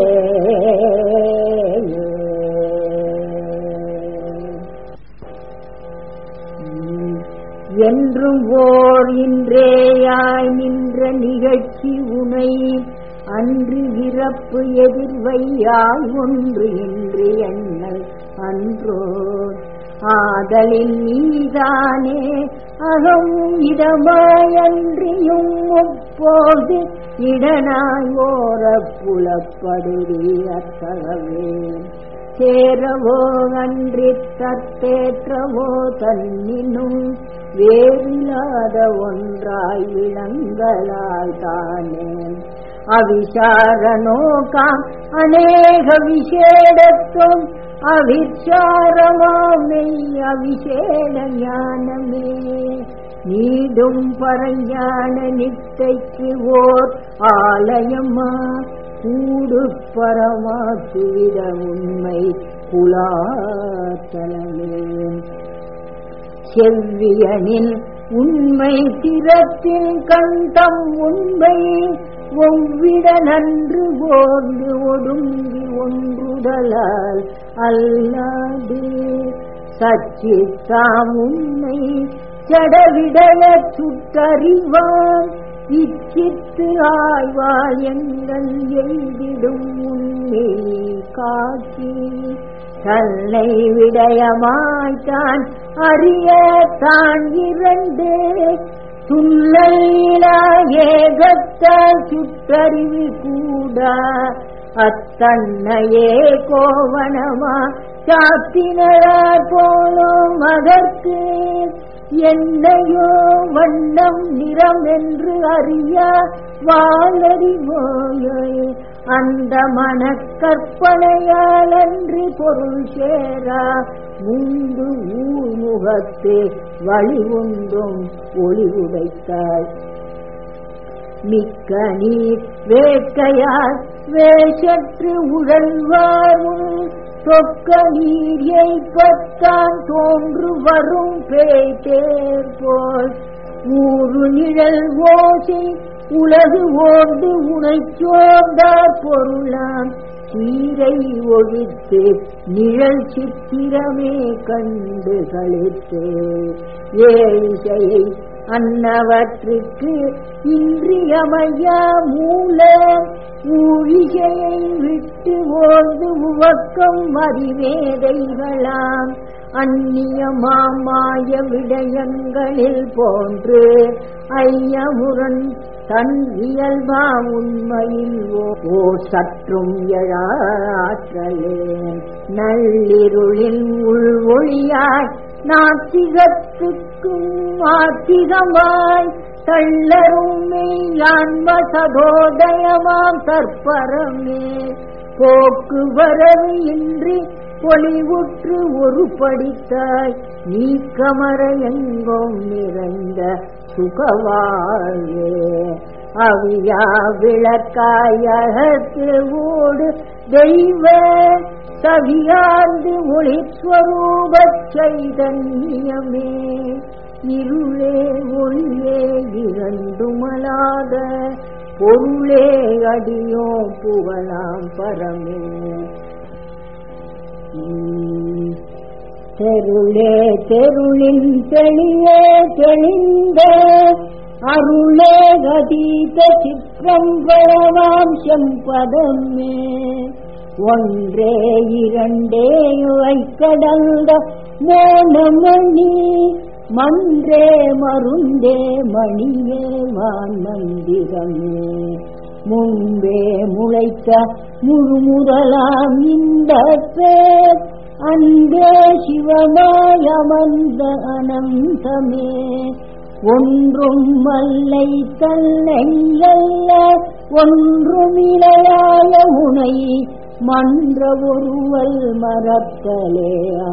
என்றும் ஓர் இன்றேயாய் நின்ற நிகழ்ச்சி உனை அன்று இறப்பு எதிர்வையாய் ஒன்று என்று எண்ணல் அன்றோ ஆதலின் நீதானே அகம் இடமாயன்றியும் முப்போது இடனாய் ஓர புலப்படுதி அத்தகவே சேரவோ அன்றி தத்தேற்றவோ தன்னினும் வேறில்லாத ஒன்றாய் விளங்கலால் தானே அவிசார நோக்காம் அநேக விசேடத்தும் அவிச்சாரமாமை அவிசேட ஞானமே நீடும் பரஞான நிட்டைக்கு ஓர் ஆலயமா கூடு பரமாத்துவிட உண்மை குலாத்தலமே செவ்வியனின் உண்மை திறத்தில் கண்டம் உண்மை ஒவ்விட நன்று போர்ந்து ஒடுங்கி ஒன்றுதலால் அல்லாது சச்சித்தாம் உண்மை சடவிடல சுட்டறிவான் இச்சித்து ஆய்வாய் எங்கள் எய்திடும் உண்மை காட்சி தன்னை விடயமாய்த்தான் அறிய தான் இரண்டு துள்ளலா ஏகத்தால் சுற்றறிவு கூட அத்தன்னையே கோவனமா சாத்தினார் போலும் அதற்கு என்னையோ வண்ணம் நிறம் என்று அறிய வாழறிவோயே அந்த மனக்கற்பனையால் அன்று பொருள் சேரா முந்து ஊர்முகத்து வழி உண்டும் ஒளி உடைத்தாள் மிக்க நீர் வேட்கையால் வேஷற்று உழல்வாரும் தொக்க நீரியை பத்தான் தோன்று வரும் பேய்தேர் போல் ஊரு நிழல் ஓசை உலகு ஓர்ந்து உனைச்சோர்ந்தார் பொருளாம் சீரை ஒழித்து நிழல் சித்திரமே கண்டு கழித்து ஏழிசையை அன்னவற்றுக்கு இன்றியமையா மூல ஊழிசையை விட்டு ஓர்ந்து உவக்கம் அறிவேதைகளாம் அந்நியமாமாய விடயங்களில் போன்று ஐயமுரண் தன் இயல்பா உண்மையில் ஓ சற்றும் எழாற்றலே நள்ளிருளில் உள் ஒளியாய் நாத்திகத்துக்கும் ஆத்திகமாய் தள்ளரும் ஆன்ம சதோதயமாம் தற்பரமே போக்குவரவு இன்றி பொலிவுற்று ஒரு படித்தாய் நீக்கமர எங்கும் நிறைந்த சுகவாழ்வே அவியா விளக்காய் அகத்து ஓடு தெய்வ சவியார்ந்து ஒளிஸ்வரூப சைதன்யமே இருளே ஒளியே இரண்டுமலாத பொருளே அடியோ புகழாம் பரமே தெருளே தெருளின் தெளியே தெளிந்த அருளே கதீத சிற்றம்பளவாம் செம்பதமே ஒன்றே இரண்டே கடந்த மோனமணி மன்றே மருந்தே மணியே வான் மந்திரமே முன்பே முளைத்த முழுமுதலாம் இந்த பேர் அன்பே சிவமாயமந்த அனந்தமே ஒன்றும் மல்லை தன்னையல்ல ஒன்றும் இளையாய உனை மன்ற ஒருவல் மறத்தலே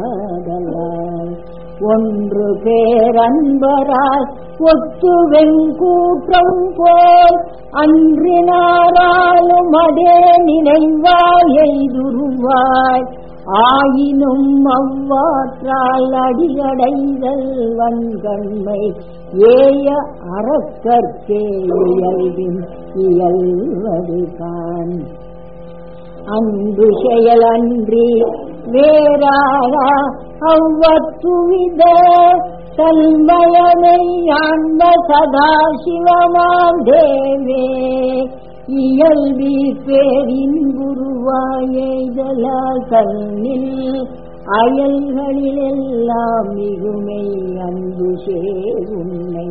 ஆதலால் ஒன்று பேரன்பரால் ஒத்து வெங்கூற்றம் போல் அன்றினாராலும் அதே நினைவாய் எய்துருவாய் ஆயினும் அவ்வாற்றால் அடியடைதல் வன்கண்மை ஏய அறக்கற்கே இயல்பின் இயல்வது கான் அன்பு செயலன்றி வேறாரா அவ்வத்துவித தன்மயனை ஆன்ம சதாசிவமாம் தேவே இயல்பி பேரின் குருவாயேதலால் கண்ணில் அயல்களிலெல்லாம் மிகுமை அன்பு சேருன்னை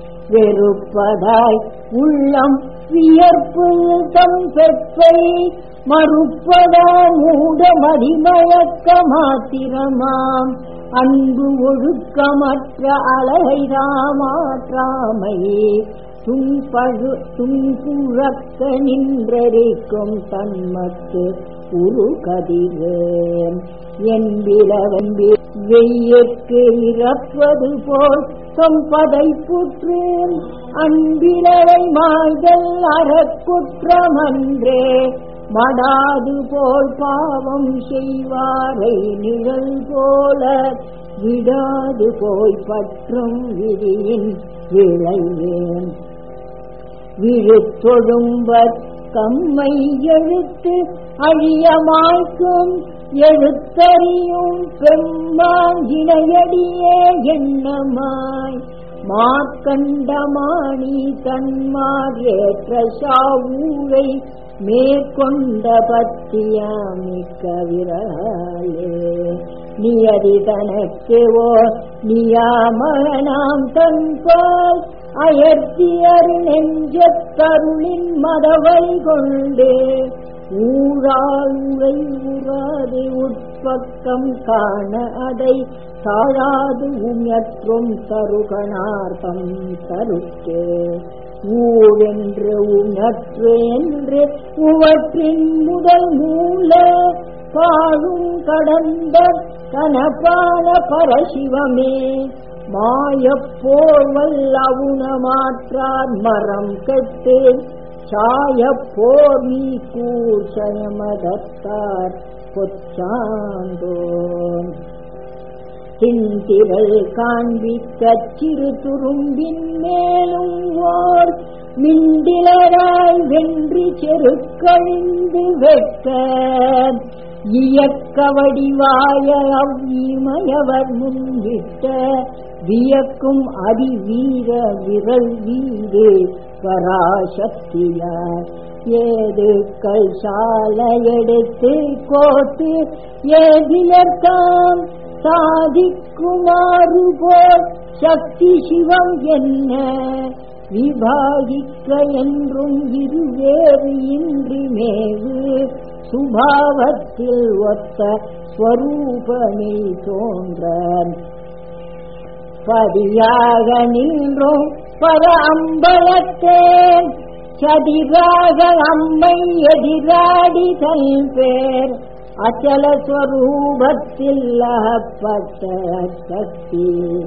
வெறுப்பதாய் உள்ளம் வியர்ப்பு தம் பெற்றை மறுப்பதா மூட மதிமயக்க மாத்திரமாம் அன்பு ஒழுக்கமற்ற அழகை ராமாற்றாமை துன்பழு துன்புழக்க நின்றரிக்கும் தன்மத்து உரு கதிரேன் என்பிலவம்பி வெய்யற்கு இறப்பது போல் தொம்பதை புற்று அன்பிலவை மாய்தல் அறக்குற்றமன்றே மடாது போல் பாவம் செய்வாரை நிழல் போல விடாது போய் பற்றும் விதியின் விளைவேன் விழுத்தொழும்பர் கம்மை எழுத்து அழியமாய்க்கும் எழுத்தறியும் பெம்மாங்கினையடியே எண்ணமாய் மார்க்கண்டமாணி தன்மார் ஏற்ற சாவூரை மேற்கொண்ட பத்தியாமிக்க விரலே நியதி தனக்கு ஓ நியாமகனாம் தன்பால் அயர்த்தியரு நெஞ்சத்தருளின் மதவை கொண்டு ஊழால் உரை உறாது உட்பக்கம் காண அதை தாழாது உயற்றும் தருகனார்த்தம் தருக்கே ஊழென்று உணர்வு என்று உவற்றின் முதல் மூல பாழும் கடந்த கனபான பரசிவமே மாயப்போர் வல்லவுணமாற்றார் மரம் கெட்டு சாயப்போர் நீ கூர்ஷயமதத்தார் பொச்சாந்தோன் தின்திரள் காண்பிக்க சிறு துரும்பின் மேலும் ஓர் மிண்டிலராய் வென்றி செருக்கழிந்து வெட்ட இயக்க வடிவாய அவ்விமயவர் முன்விட்ட வியக்கும் அதிவீர விரல் வீடு பராசக்தியார் ஏது கல்சால எடுத்து கோத்து ஏதியர்காம் சாதிக்குமாறு போல் சக்தி சிவம் என்ன விபாகிக்க என்றும் இருவேறு இன்றி மேவு சுபாவத்தில் ஒத்த ஸ்வரூபமே தோன்ற பதியாக நின்றும் பர அம்பலத்தே சதிராக அம்மை எதிராடி தன் பேர் அச்சல ஸ்வரூபத்தில் அகப்பட்ட சக்தி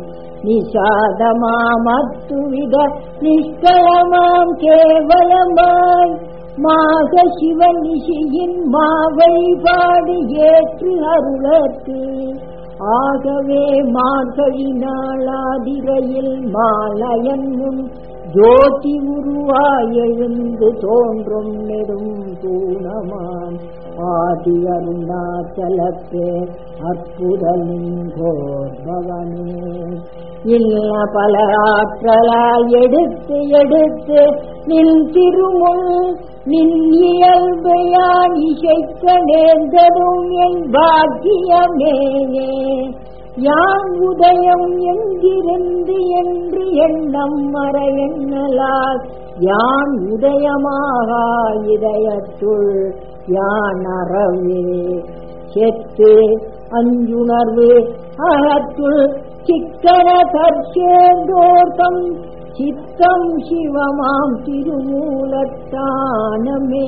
நிஷாதமாமத்துவித நிஷ்கலமாம் கேவலமாய் மாக சிவனிஷியின் மாவழிபாடு ஏற்று அருளற்கு ஆகவே மார்கழி நாளாதிரையில் மாலயன் முன் ஜோதி உருவாய் எழுந்து தோன்றும் நெடும் தூணமாம் ஆதி அருணாச்சலப்பே அற்புதலிங்கோர் பவனே இல்ல பல ஆற்றலால் எடுத்து எடுத்து நின் திருமுள் நின் இயல்பையான் இசைக்க நேர்ந்ததும் என் பாக்கியமேயே யான் உதயம் எங்கிருந்து என்று எண்ணம் மற எண்ணலால் யான் உதயமாக இதயத்துள் யான் அறவே செத்து அஞ்சுணர்வு அறத்துள் சிக்கன கற்சேந்தோர்த்தம் சித்தம் சிவமாம் திருமூலத்தானமே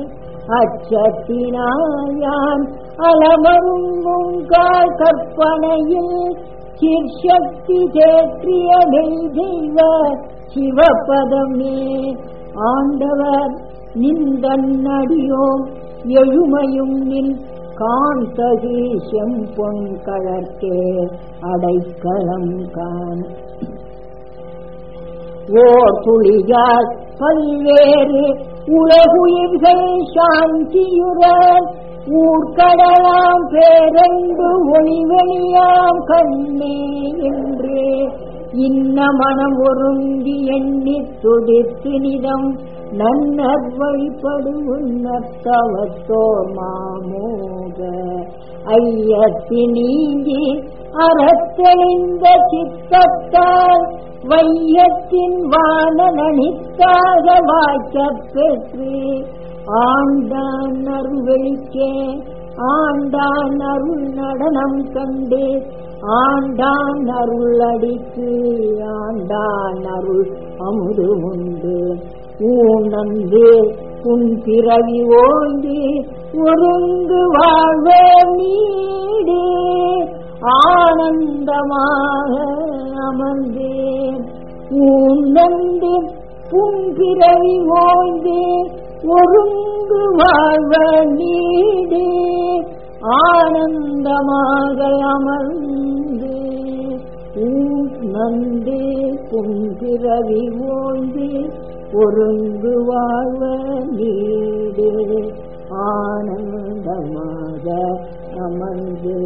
அச்சத்தினாயான் அலமருங்கால் கற்பனையில் சிற்சக்தி தேற்றிய தெய்வ சிவபதமே ஆண்டவர் நின்றடியோம் எழுமையும் நின் காந்தகி செம்பொன் கழற்கே அடைக்கலம் கான் ஓர் துளியால் பல்வேறு உலகுயிர்கள் சாந்தியுற ஊர்க்கடலாம் பேரண்டு ஒளிவெளியாம் கண்ணே என்று இன்ன மனம் ஒருங்கி எண்ணி துடித்து நிதம் நன்னர் வழிபடுவத்தவத்தோர் மாமோக ஐயத்தி நீங்கி அறத்தெளிந்த சித்தத்தால் வையத்தின் வான நனித்தாக வாய்க்கப் பெற்று ஆண்டான் அருள்வெளிக்கே ஆண்டான் அருள் நடனம் கண்டு ஆண்டான் அருள் அடிக்கு ஆண்டான் அருள் அமுது உண்டு ஊனந்து உன் பிறவி ஓய்ந்து ஒருங்கு வாழ்வே நீடு ஆனந்தமாக அமர்ந்தேன் ஊனந்து உன் பிறவி ஓய்ந்து ஒருங்கு வாழ்வ நீடு ஆனந்தமாக அமர்ந்து நந்து புன்பிறவி ஓய்ந்து ஒருங்கு வாழ்வ நீடு ஆனந்தமாக அமர்ந்து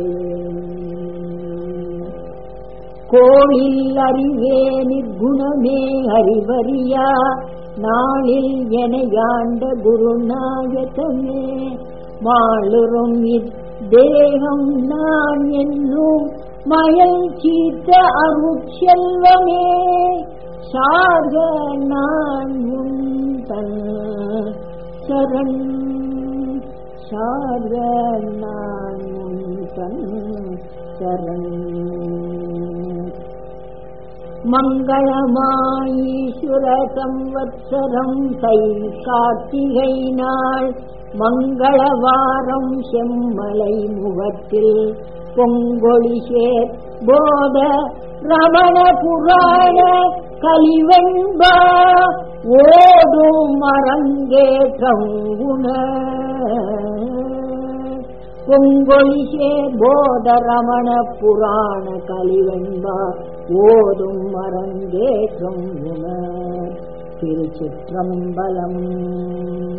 கோளில் அறிவே நிர்குணமே அறிவறியா நாளில் எனையாண்ட குருநாயகமே மாளுறும் இத்தேகம் நான் என்னும் மயல் சீத்த அருட்செல்வமே சார்க நான் உன் தன் சரண் சார்க நான் உன் தன் சரண் மங்களமாயீஸ்வர சம்வத்சரம் தை கார்த்திகை நாள் மங்களவாரம் செம்மலை முகத்தில் பொங்கொழிசேர் போத ரமண புராண கலிவெண்பா ஓடும் அரங்கேற்றம் உண பொங்கொழிசே போத ரமண புராண கலிவெண்பா ஓதும் அரங்கேற்றம் உணர் திருச்சிற்றம்பலம்